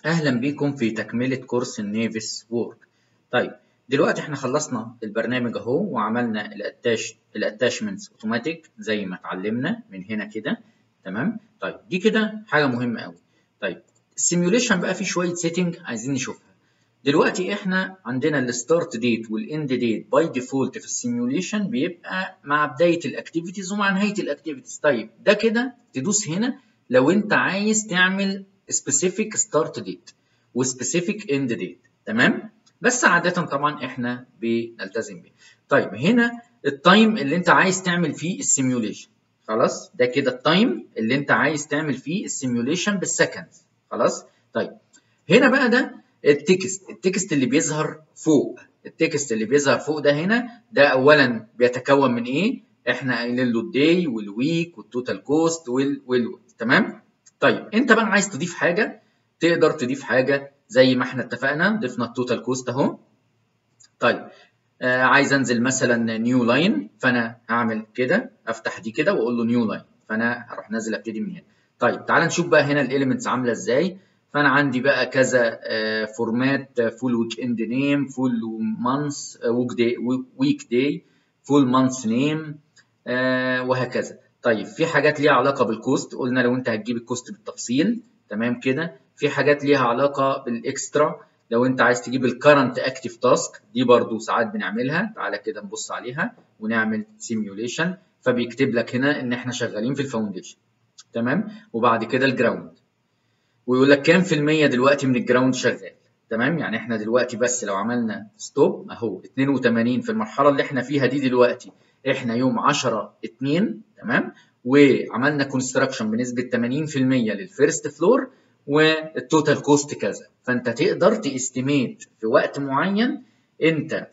اهلا بيكم في تكمله كورس النيفس وورك طيب دلوقتي احنا خلصنا البرنامج اهو وعملنا الاتاش الاتاشمنتس اوتوماتيك زي ما اتعلمنا من هنا كده تمام طيب دي كده حاجه مهمه قوي طيب السيميوليشن بقى فيه شويه سيتنج عايزين نشوفها دلوقتي احنا عندنا الستارت ديت والاند ديت باي ديفولت في السيميوليشن بيبقى مع بدايه الاكتيفيتيز ومع نهايه الاكتيفيتيز طيب ده كده تدوس هنا لو انت عايز تعمل specific start date و specific end date تمام بس عادة طبعا احنا بنلتزم بيه طيب هنا التايم اللي انت عايز تعمل فيه السيميوليشن خلاص ده كده التايم اللي انت عايز تعمل فيه السيميوليشن بالسكندز خلاص طيب هنا بقى ده التكست التكست اللي بيظهر فوق التكست اللي بيظهر فوق ده هنا ده اولا بيتكون من ايه احنا قايلين له الداي والويك والتوتال كوست وال وال تمام طيب انت بقى عايز تضيف حاجه تقدر تضيف حاجه زي ما احنا اتفقنا ضفنا التوتال كوست اهو طيب آه عايز انزل مثلا نيو لاين فانا هعمل كده افتح دي كده واقول له نيو لاين فانا هروح نازل ابتدي من هنا طيب تعال نشوف بقى هنا الاليمنتس عامله ازاي فانا عندي بقى كذا آه فورمات فول ويك اند نيم فول مانث ويك داي ويك داي فول مانث نيم وهكذا طيب في حاجات ليها علاقه بالكوست قلنا لو انت هتجيب الكوست بالتفصيل تمام كده في حاجات ليها علاقه بالاكسترا لو انت عايز تجيب الكرنت اكتيف تاسك دي برضو ساعات بنعملها تعالى كده نبص عليها ونعمل سيميوليشن فبيكتب لك هنا ان احنا شغالين في الفاونديشن تمام وبعد كده الجراوند ويقول لك كام في المية دلوقتي من الجراوند شغال تمام يعني احنا دلوقتي بس لو عملنا ستوب اهو 82 في المرحله اللي احنا فيها دي دلوقتي احنا يوم 10 2 تمام وعملنا كونستراكشن بنسبه 80% للفيرست فلور والتوتال كوست كذا فانت تقدر تستيميت في وقت معين انت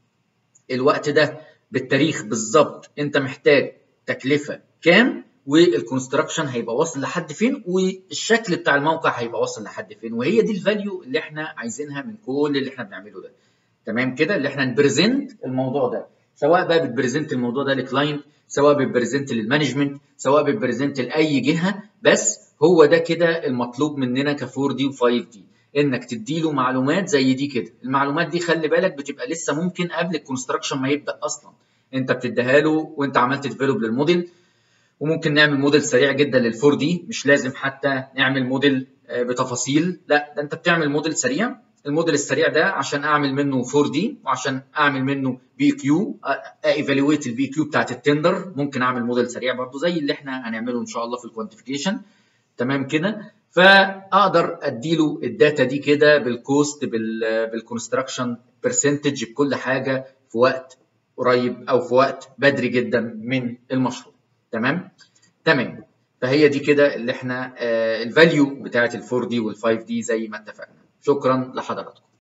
الوقت ده بالتاريخ بالظبط انت محتاج تكلفه كام والكونستراكشن هيبقى واصل لحد فين والشكل بتاع الموقع هيبقى واصل لحد فين وهي دي الفاليو اللي احنا عايزينها من كل اللي احنا بنعمله ده تمام كده اللي احنا نبريزنت الموضوع ده سواء بقى بتبريزنت الموضوع ده لكلاينت سواء بتبريزنت للمانجمنت سواء بتبريزنت لاي جهه بس هو ده كده المطلوب مننا ك 4 دي و 5 دي انك تديله معلومات زي دي كده المعلومات دي خلي بالك بتبقى لسه ممكن قبل الكونستراكشن ما يبدا اصلا انت بتديها له وانت عملت ديفلوب للموديل وممكن نعمل موديل سريع جدا لل 4 دي مش لازم حتى نعمل موديل بتفاصيل لا ده انت بتعمل موديل سريع الموديل السريع ده عشان اعمل منه 4 دي وعشان اعمل منه بي كيو ايفالويت البي كيو بتاعت التندر ممكن اعمل موديل سريع برضو زي اللي احنا هنعمله ان شاء الله في الكوانتيفيكيشن تمام كده فاقدر اديله الداتا دي كده بالكوست بالكونستراكشن برسنتج بكل حاجه في وقت قريب او في وقت بدري جدا من المشروع تمام تمام فهي دي كده اللي احنا الفاليو بتاعت ال 4 دي وال 5 دي زي ما اتفقنا شكرا لحضراتكم